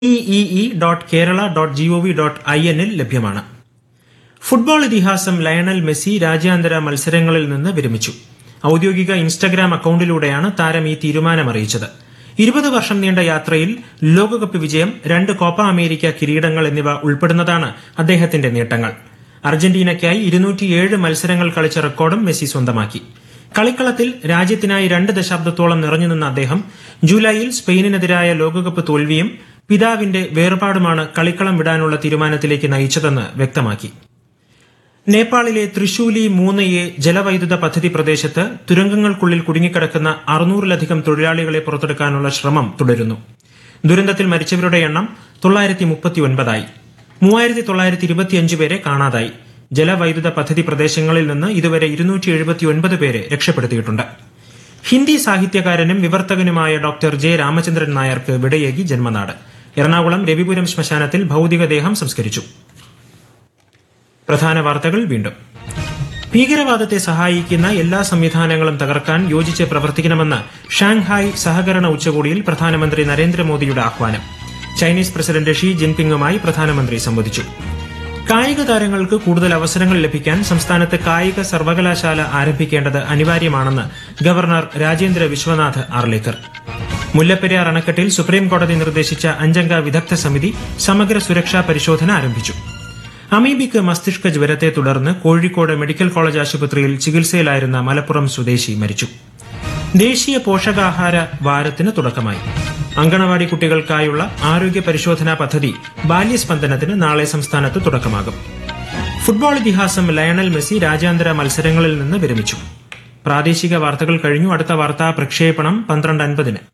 EEE dot Kerala dot GOV dot I എന്നിൽ ലഭ്യമാണ് football ഇതിഹാസം ലയണൽ മെസ്സി രാജ്യാന്തര മത്സരങ്ങളിൽ നിന്ന് വിരമിച്ചു ഔദ്യോഗിക ഇൻസ്റ്റഗ്രാം അക്കൌണ്ടിലൂടെയാണ് താരം ഈ തീരുമാനം അറിയിച്ചത് ഇരുപത് വർഷം നീണ്ട യാത്രയിൽ ലോകകപ്പ് വിജയം രണ്ട് കോപ്പ അമേരിക്ക കിരീടങ്ങൾ എന്നിവ ഉൾപ്പെടുന്നതാണ് അദ്ദേഹത്തിന്റെ നേട്ടങ്ങൾ അർജന്റീനയ്ക്കായി ഇരുന്നൂറ്റിയേഴ് മത്സരങ്ങൾ കളിച്ച റെക്കോർഡും മെസ്സി സ്വന്തമാക്കി കളിക്കളത്തിൽ രാജ്യത്തിനായി രണ്ട് ദശാബ്ദത്തോളം നിറഞ്ഞുനിന്ന അദ്ദേഹം ജൂലൈയിൽ സ്പെയിനിനെതിരായ ലോകകപ്പ് തോൽവിയും പിതാവിന്റെ വേർപാടുമാണ് കളിക്കളം വിടാനുള്ള തീരുമാനത്തിലേക്ക് നയിച്ചതെന്ന് വ്യക്തമാക്കി നേപ്പാളിലെ തൃശൂലി മൂന്ന് എ ജലവൈദ്യുത പദ്ധതി പ്രദേശത്ത് തുരങ്കങ്ങൾക്കുള്ളിൽ കുടുങ്ങിക്കിടക്കുന്ന അറുന്നൂറിലധികം തൊഴിലാളികളെ പുറത്തെടുക്കാനുള്ള ശ്രമം തുടരുന്നു ദുരന്തത്തിൽ മരിച്ചവരുടെ എണ്ണം തൊള്ളായിരത്തി മുപ്പത്തിയൊൻപതായി മൂവായിരത്തി തൊള്ളായിരത്തി ഇരുപത്തിയഞ്ച് പേരെ കാണാതായി ജലവൈദ്യുത പദ്ധതി പ്രദേശങ്ങളിൽ നിന്ന് ഇതുവരെ ഇരുന്നൂറ്റി എഴുപത്തിയൊൻപത് പേരെ രക്ഷപ്പെടുത്തിയിട്ടുണ്ട് ഹിന്ദി സാഹിത്യകാരനും വിവർത്തകനുമായ ഡോക്ടർ ജെ രാമചന്ദ്രൻ നായർക്ക് വിടയേകി ജന്മനാട് എറണാകുളം രവിപുരം ശ്മശാനത്തിൽ ഭൌതികദേഹം സംസ്കരിച്ചു പ്രധാന വാർത്തകൾ വീണ്ടും ഭീകരവാദത്തെ സഹായിക്കുന്ന എല്ലാ സംവിധാനങ്ങളും തകർക്കാൻ യോജിച്ച് പ്രവർത്തിക്കണമെന്ന് ഷാങ്ഹായ് സഹകരണ ഉച്ചകോടിയിൽ പ്രധാനമന്ത്രി നരേന്ദ്രമോദിയുടെ ആഹ്വാനം ചൈനീസ് പ്രസിഡന്റ് ഷീ ജിൻപിങ്ങുമായി പ്രധാനമന്ത്രി സംവദിച്ചു കായിക താരങ്ങൾക്ക് കൂടുതൽ അവസരങ്ങൾ ലഭിക്കാൻ സംസ്ഥാനത്ത് കായിക സർവകലാശാല ആരംഭിക്കേണ്ടത് അനിവാര്യമാണെന്ന് ഗവർണർ രാജേന്ദ്ര വിശ്വനാഥ് ആർലേക്കർ മുല്ലപ്പെരിയാർ അണക്കെട്ടിൽ സുപ്രീം കോടതി നിർദ്ദേശിച്ച അഞ്ചംഗ വിദഗ്ധ സമിതി സമഗ്ര സുരക്ഷാ പരിശോധന ആരംഭിച്ചു അമീബിക്ക് മസ്തിഷ്ക ജ്വരത്തെ തുടർന്ന് കോഴിക്കോട് മെഡിക്കൽ കോളേജ് ആശുപത്രിയിൽ ചികിത്സയിലായിരുന്ന മലപ്പുറം സ്വദേശി മരിച്ചു ദേശീയ പോഷകാഹാര വാരത്തിന് തുടക്കമായി അങ്കണവാടി കുട്ടികൾക്കായുള്ള ആരോഗ്യ പരിശോധനാ പദ്ധതി ബാല്യസ്പന്ദനത്തിന് നാളെ സംസ്ഥാനത്ത് തുടക്കമാകും ഫുട്ബോൾ ഇതിഹാസം ലയണൽ മെസ്സി രാജ്യാന്തര മത്സരങ്ങളിൽ നിന്ന് വിരമിച്ചു പ്രാദേശിക വാർത്തകൾ കഴിഞ്ഞു അടുത്ത വാർത്താ പ്രക്ഷേപണം പന്ത്രണ്ട് അൻപതിന്